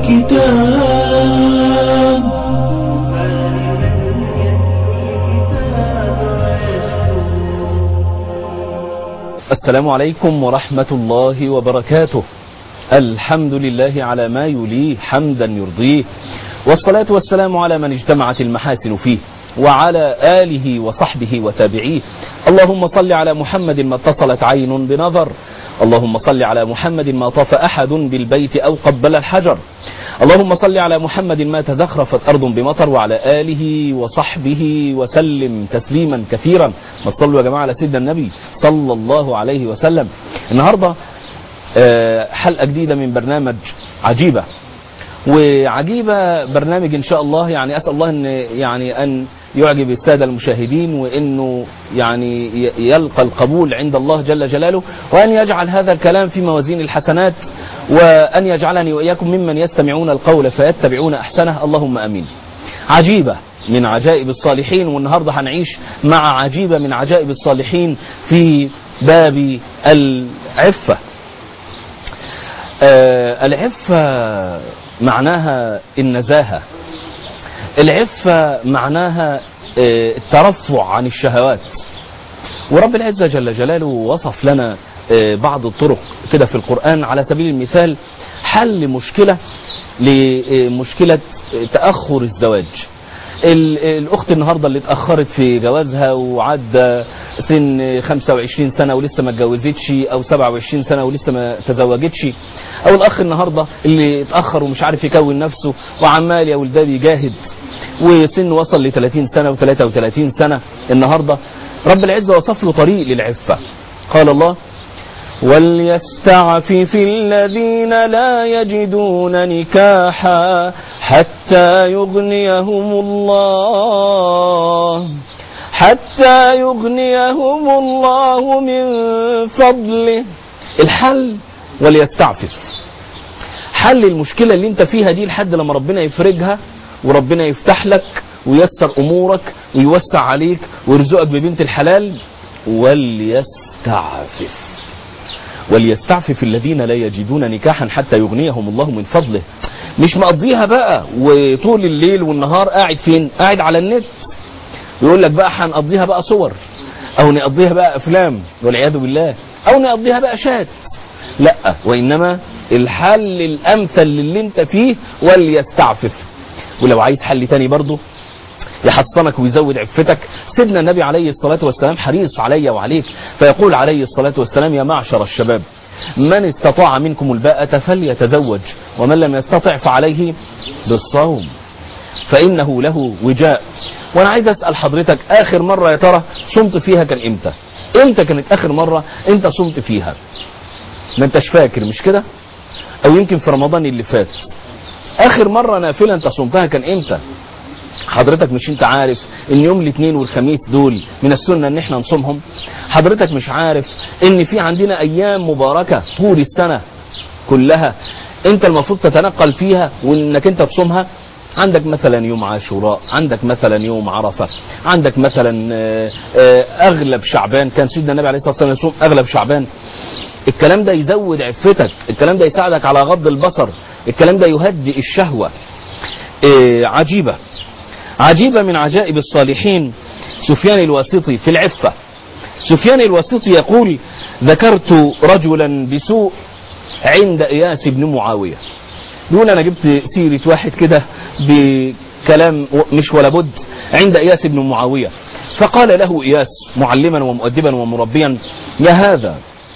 كتاب السلام عليكم ورحمة الله وبركاته الحمد لله على ما يليه حمدا يرضيه والصلاة والسلام على من اجتمعت المحاسن فيه وعلى آله وصحبه وتابعيه اللهم صل على محمد ما اتصلت عين بنظر اللهم صل على محمد ما طاف أحد بالبيت أو قبل الحجر اللهم صل على محمد ما تزخرفت أرض بمطر وعلى آله وصحبه وسلم تسليما كثيرا ما تصلوا يا جماعة على سيدنا النبي صلى الله عليه وسلم النهاردة آه، حلقة جديدة من برنامج عجيبة وعجيبة برنامج إن شاء الله يعني أسأل الله أن يعني أن يعجب السادة المشاهدين وأنه يعني ي- يلقى القبول عند الله جل جلاله وأن يجعل هذا الكلام في موازين الحسنات وأن يجعلني وإياكم ممن يستمعون القول فيتبعون أحسنه اللهم أمين عجيبة من عجائب الصالحين والنهاردة هنعيش مع عجيبة من عجائب الصالحين في باب العفة آه، العفة معناها النزاهة العفة معناها آه، الترفع عن الشهوات ورب العزة جل جلاله وصف لنا آه، بعض الطرق كده في القرآن على سبيل المثال حل مشكلة لمشكلة تأخر الزواج ال- الأخت النهاردة اللي اتأخرت في جوازها وعدى سن 25 سنة ولسه ما اتجوزتش أو 27 سنة ولسه ما تزوجتش أو الأخ النهاردة اللي اتأخر ومش عارف يكون نفسه وعمال يا ولدان يجاهد وسن وصل ل 30 سنة و33 سنة النهاردة رب العزة وصف له طريق للعفة قال الله وليستعفف الذين لا يجدون نكاحا حتى يغنيهم الله حتى يغنيهم الله من فضله الحل وليستعفف حل المشكلة اللي انت فيها دي لحد لما ربنا يفرجها وربنا يفتح لك وييسر امورك ويوسع عليك ويرزقك ببنت الحلال وليستعفف وليستعفف الذين لا يجدون نكاحا حتى يغنيهم الله من فضله مش مقضيها بقى وطول الليل والنهار قاعد فين قاعد على النت يقول لك بقى هنقضيها بقى صور او نقضيها بقى افلام والعياذ بالله او نقضيها بقى شات لا وانما الحل الامثل للي انت فيه وليستعفف ولو عايز حل تاني برضه يحصنك ويزود عفتك سيدنا النبي عليه الصلاة والسلام حريص علي وعليك فيقول عليه الصلاة والسلام يا معشر الشباب من استطاع منكم الباءة فليتزوج ومن لم يستطع فعليه بالصوم فإنه له وجاء وأنا عايز أسأل حضرتك آخر مرة يا ترى صمت فيها كان إمتى إمتى كانت آخر مرة أنت صمت فيها ما أنتش فاكر مش كده أو يمكن في رمضان اللي فات آخر مرة نافلة أنت صمتها كان إمتى حضرتك مش انت عارف ان يوم الاثنين والخميس دول من السنة ان احنا نصومهم حضرتك مش عارف ان في عندنا ايام مباركة طول السنة كلها انت المفروض تتنقل فيها وانك انت تصومها عندك مثلا يوم عاشوراء عندك مثلا يوم عرفة عندك مثلا آه، آه، اغلب شعبان كان سيدنا النبي عليه الصلاة والسلام يصوم اغلب شعبان الكلام ده يزود عفتك الكلام ده يساعدك على غض البصر الكلام ده يهدئ الشهوة آه، عجيبة عجيبة من عجائب الصالحين سفيان الواسطي في العفة سفيان الواسطي يقول ذكرت رجلا بسوء عند إياس بن معاوية يقول أنا جبت سيرة واحد كده بكلام مش ولا بد عند إياس بن معاوية فقال له إياس معلما ومؤدبا ومربيا يا هذا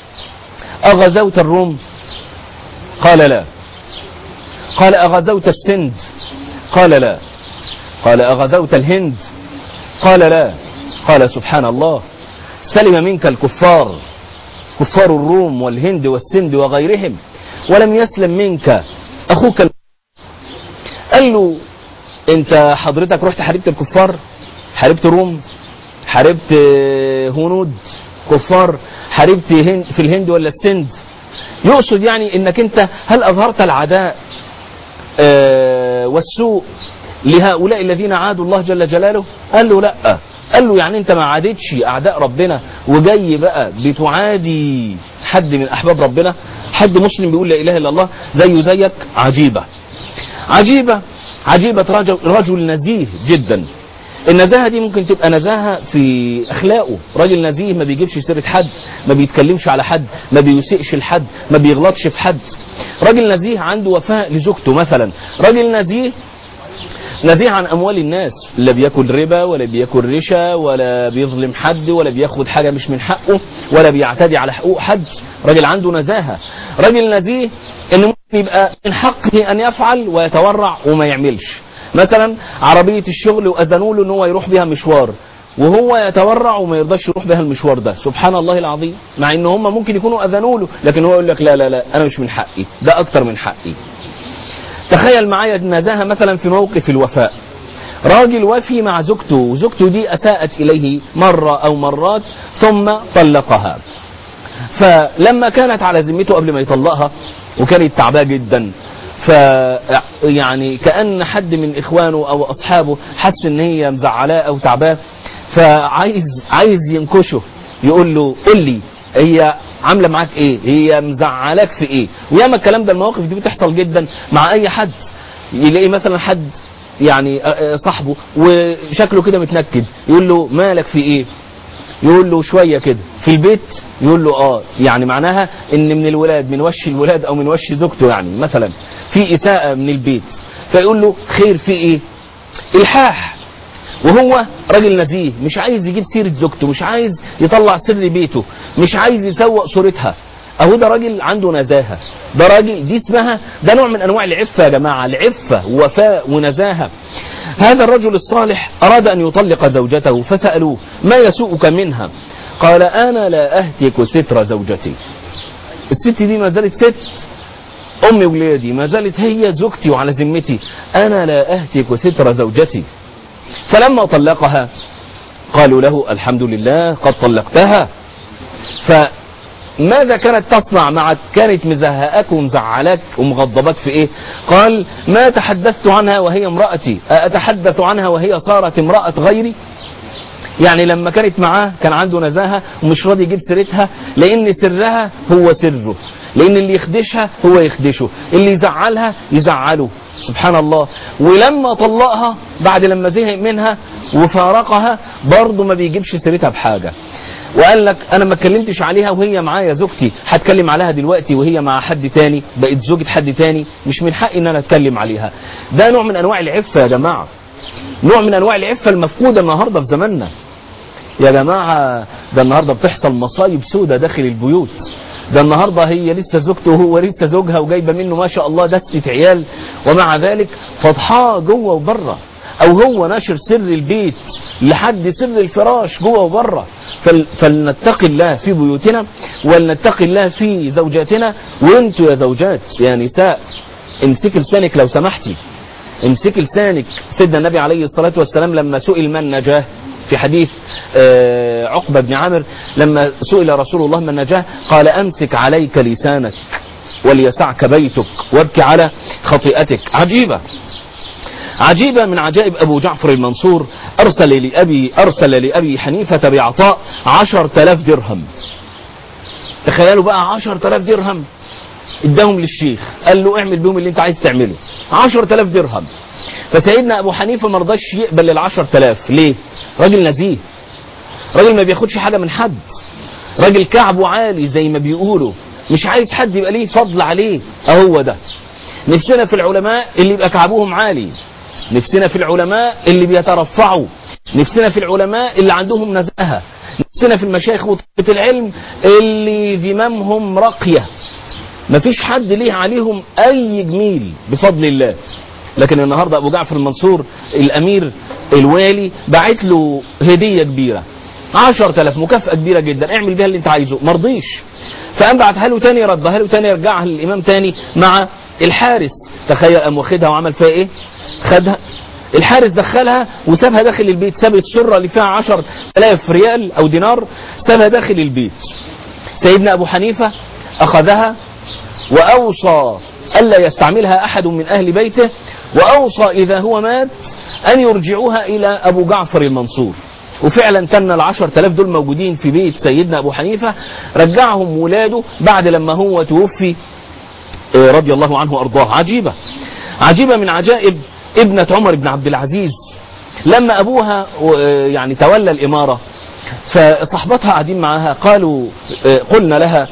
أغزوت الروم قال لا قال أغزوت السند قال لا قال أغزوت الهند قال لا قال سبحان الله سلم منك الكفار كفار الروم والهند والسند وغيرهم ولم يسلم منك أخوك الم... قال له انت حضرتك رحت حاربت الكفار حاربت روم حاربت آه، هنود كفار حاربت هند في الهند ولا السند يقصد يعني انك انت هل اظهرت العداء آه، والسوء لهؤلاء الذين عادوا الله جل جلاله قال له لا قال له يعني انت ما عادتش اعداء ربنا وجاي بقى بتعادي حد من احباب ربنا حد مسلم بيقول لا اله الا الله زيه زيك عجيبه عجيبة عجيبة رجل, رجل نزيه جدا النزاهة دي ممكن تبقى نزاهة في أخلاقه راجل نزيه ما بيجيبش سيرة حد ما بيتكلمش على حد ما بيسيئش لحد ما بيغلطش في حد راجل نزيه عنده وفاء لزوجته مثلا راجل نزيه نزيه عن اموال الناس لا بياكل ربا ولا بياكل رشا ولا بيظلم حد ولا بياخد حاجه مش من حقه ولا بيعتدي على حقوق حد راجل عنده نزاهه راجل نزيه انه ممكن يبقى من حقه ان يفعل ويتورع وما يعملش مثلا عربيه الشغل واذنوا له ان هو يروح بيها مشوار وهو يتورع وما يرضاش يروح بها المشوار ده سبحان الله العظيم مع ان هم ممكن يكونوا اذنوا له لكن هو يقول لك لا لا لا انا مش من حقي ده اكتر من حقي تخيل معايا النزاهة مثلا في موقف الوفاء راجل وفي مع زوجته وزوجته دي أساءت إليه مرة أو مرات ثم طلقها فلما كانت على ذمته قبل ما يطلقها وكانت تعباه جدا ف يعني كأن حد من إخوانه أو أصحابه حس إن هي مزعلاه أو تعباه فعايز عايز ينكشه يقول له قل لي هي عامله معاك ايه هي مزعلاك في ايه وياما الكلام ده المواقف دي بتحصل جدا مع اي حد يلاقي مثلا حد يعني صاحبه وشكله كده متنكد يقول له مالك في ايه يقول له شويه كده في البيت يقول له اه يعني معناها ان من الولاد من وش الولاد او من وش زوجته يعني مثلا في اساءه من البيت فيقول له خير في ايه الحاح وهو راجل نزيه مش عايز يجيب سيرة زوجته مش عايز يطلع سر بيته مش عايز يسوق صورتها اهو ده راجل عنده نزاهة ده راجل دي اسمها ده نوع من انواع العفة يا جماعة العفة ووفاء ونزاهة هذا الرجل الصالح اراد ان يطلق زوجته فسألوه ما يسوءك منها قال انا لا اهتك ستر زوجتي الست دي ما زالت ست امي ولادي ما زالت هي زوجتي وعلى ذمتي انا لا اهتك ستر زوجتي فلما طلقها قالوا له الحمد لله قد طلقتها فماذا كانت تصنع معك كانت مزهقك ومزعلاك ومغضبك في ايه قال ما تحدثت عنها وهي امرأتي أتحدث عنها وهي صارت امرأة غيري يعني لما كانت معاه كان عنده نزاهة ومش راضي يجيب سيرتها لأن سرها هو سره لأن اللي يخدشها هو يخدشه اللي يزعلها يزعله سبحان الله ولما طلقها بعد لما زهق منها وفارقها برضه ما بيجيبش سيرتها بحاجة وقال لك انا ما اتكلمتش عليها وهي معايا زوجتي هتكلم عليها دلوقتي وهي مع حد تاني بقت زوجة حد تاني مش من حقي ان انا اتكلم عليها ده نوع من انواع العفة يا جماعة نوع من انواع العفة المفقودة النهاردة في زماننا يا جماعة ده النهاردة بتحصل مصايب سودة داخل البيوت ده النهاردة هي لسه زوجته وهو لسه زوجها وجايبة منه ما شاء الله دستة عيال ومع ذلك فضحاه جوه وبره او هو ناشر سر البيت لحد سر الفراش جوه وبره فل فلنتقي الله في بيوتنا ولنتقي الله في زوجاتنا وانتوا يا زوجات يا نساء امسكي لسانك لو سمحتي امسكي لسانك سيدنا النبي عليه الصلاة والسلام لما سئل من نجاه في حديث عقبة بن عامر لما سئل رسول الله من نجاه قال أمسك عليك لسانك وليسعك بيتك وابكي على خطيئتك عجيبة عجيبة من عجائب أبو جعفر المنصور أرسل لأبي, أرسل لأبي حنيفة بعطاء عشر تلاف درهم تخيلوا بقى عشر تلاف درهم اداهم للشيخ قال له اعمل بهم اللي انت عايز تعمله عشر تلاف درهم فسيدنا ابو حنيفه ما رضاش يقبل العشر تلاف ليه راجل نزيه راجل ما بياخدش حاجه من حد راجل كعبه عالي زي ما بيقولوا مش عايز حد يبقى ليه فضل عليه اهو ده نفسنا في العلماء اللي يبقى كعبهم عالي نفسنا في العلماء اللي بيترفعوا نفسنا في العلماء اللي عندهم نزاهه نفسنا في المشايخ وطلبة العلم اللي ذمامهم راقيه مفيش حد ليه عليهم اي جميل بفضل الله لكن النهارده ابو جعفر المنصور الامير الوالي بعت له هديه كبيره 10000 مكافاه كبيره جدا اعمل بيها اللي انت عايزه ما رضيش فقام بعتها له تاني ردها له تاني رجعها للامام تاني مع الحارس تخيل قام واخدها وعمل فيها ايه خدها الحارس دخلها وسابها داخل البيت ساب السرة اللي فيها 10000 ريال او دينار سابها داخل البيت سيدنا ابو حنيفة اخذها واوصى الا يستعملها احد من اهل بيته واوصى اذا هو مات ان يرجعوها الى ابو جعفر المنصور وفعلا كان العشر تلاف دول موجودين في بيت سيدنا ابو حنيفة رجعهم ولاده بعد لما هو توفي رضي الله عنه وارضاه عجيبة عجيبة من عجائب ابنة عمر بن عبد العزيز لما أبوها يعني تولى الإمارة فصحبتها قاعدين معاها قالوا قلنا لها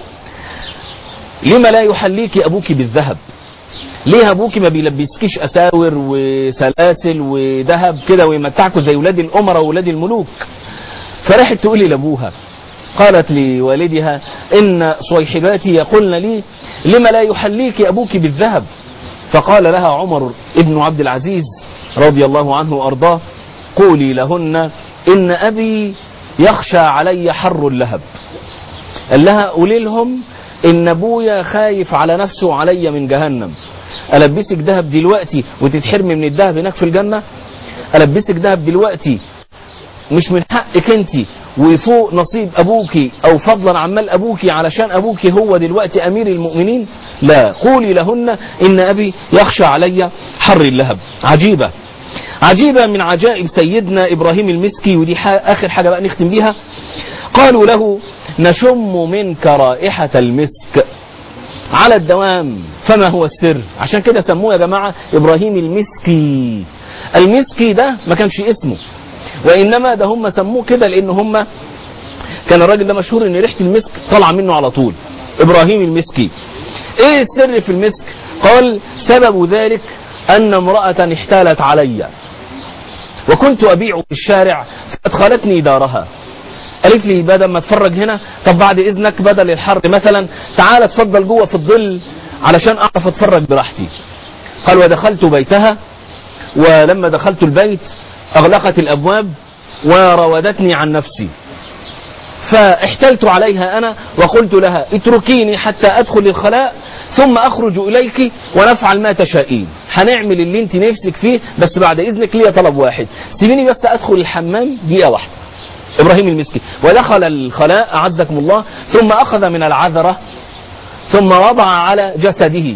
لما لا يحليك أبوك بالذهب ليه ابوك ما بيلبسكيش اساور وسلاسل وذهب كده ويمتعكوا زي ولاد الامراء وولاد الملوك فراحت تقول لي لابوها قالت لوالدها ان صيحباتي يقولن لي لما لا يحليك ابوك بالذهب فقال لها عمر ابن عبد العزيز رضي الله عنه وارضاه قولي لهن ان ابي يخشى علي حر اللهب قال لها قولي لهم ان ابويا خايف على نفسه وعليا من جهنم البسك دهب دلوقتي وتتحرمي من الدهب هناك في الجنه البسك دهب دلوقتي مش من حقك انت وفوق نصيب ابوكي او فضلا عن مال ابوكي علشان ابوكي هو دلوقتي امير المؤمنين لا قولي لهن ان ابي يخشى علي حر اللهب عجيبه عجيبه من عجائب سيدنا ابراهيم المسكي ودي اخر حاجه بقى نختم بيها قالوا له نشم منك رائحه المسك على الدوام فما هو السر عشان كده سموه يا جماعة إبراهيم المسكي المسكي ده ما كانش اسمه وإنما ده هم سموه كده لأن هم كان الراجل ده مشهور إن ريحة المسك طالعة منه على طول إبراهيم المسكي إيه السر في المسك قال سبب ذلك أن امرأة احتالت علي وكنت أبيع في الشارع فأدخلتني دارها قالت لي بدل ما اتفرج هنا طب بعد اذنك بدل الحر مثلا تعال اتفضل جوه في الظل علشان اعرف اتفرج براحتي قال ودخلت بيتها ولما دخلت البيت اغلقت الابواب وراودتني عن نفسي فاحتلت عليها انا وقلت لها اتركيني حتى ادخل الخلاء ثم اخرج اليك ونفعل ما تشائين هنعمل اللي انت نفسك فيه بس بعد اذنك ليا طلب واحد سيبيني بس ادخل الحمام دقيقه واحده ابراهيم المسكي ودخل الخلاء اعزكم الله ثم اخذ من العذره ثم وضع على جسده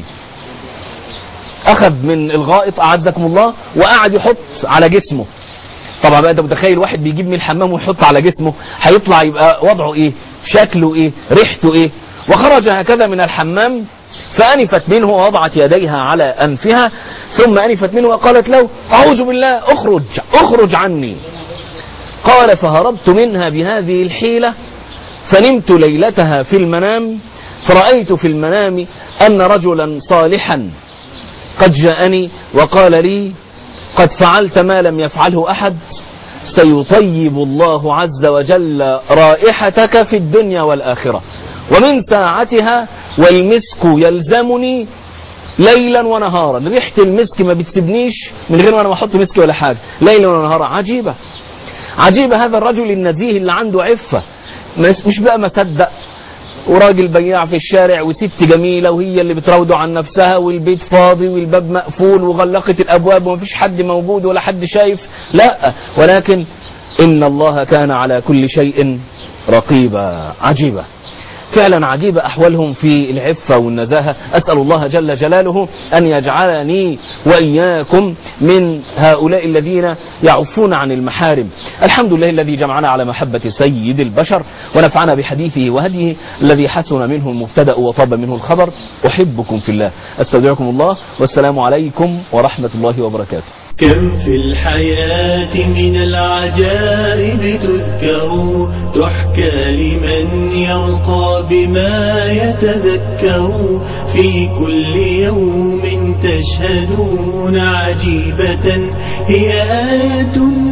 اخذ من الغائط اعزكم الله وقعد يحط على جسمه طبعا بقى انت متخيل واحد بيجيب من الحمام ويحط على جسمه هيطلع يبقى وضعه ايه شكله ايه ريحته ايه وخرج هكذا من الحمام فأنفت منه ووضعت يديها على أنفها ثم أنفت منه وقالت له أعوذ بالله اخرج اخرج عني قال فهربت منها بهذه الحيلة فنمت ليلتها في المنام فرأيت في المنام أن رجلا صالحا قد جاءني وقال لي قد فعلت ما لم يفعله أحد سيطيب الله عز وجل رائحتك في الدنيا والآخرة ومن ساعتها والمسك يلزمني ليلا ونهارا ريحة المسك ما بتسيبنيش من غير ما انا احط مسك ولا حاجة ليلا ونهارا عجيبة عجيبة هذا الرجل النزيه اللي عنده عفة مش بقى مصدق وراجل بياع في الشارع وست جميلة وهي اللي بتراوده عن نفسها والبيت فاضي والباب مقفول وغلقت الأبواب ومفيش حد موجود ولا حد شايف لا ولكن إن الله كان على كل شيء رقيبا عجيبة فعلا عجيبة أحوالهم في العفة والنزاهة أسأل الله جل جلاله أن يجعلني وإياكم من هؤلاء الذين يعفون عن المحارم الحمد لله الذي جمعنا على محبة سيد البشر ونفعنا بحديثه وهديه الذي حسن منه المبتدأ وطاب منه الخبر أحبكم في الله أستودعكم الله والسلام عليكم ورحمة الله وبركاته كم في الحياة من العجائب تذكر تحكى لمن يرقى بما يتذكر في كل يوم تشهدون عجيبة هي آية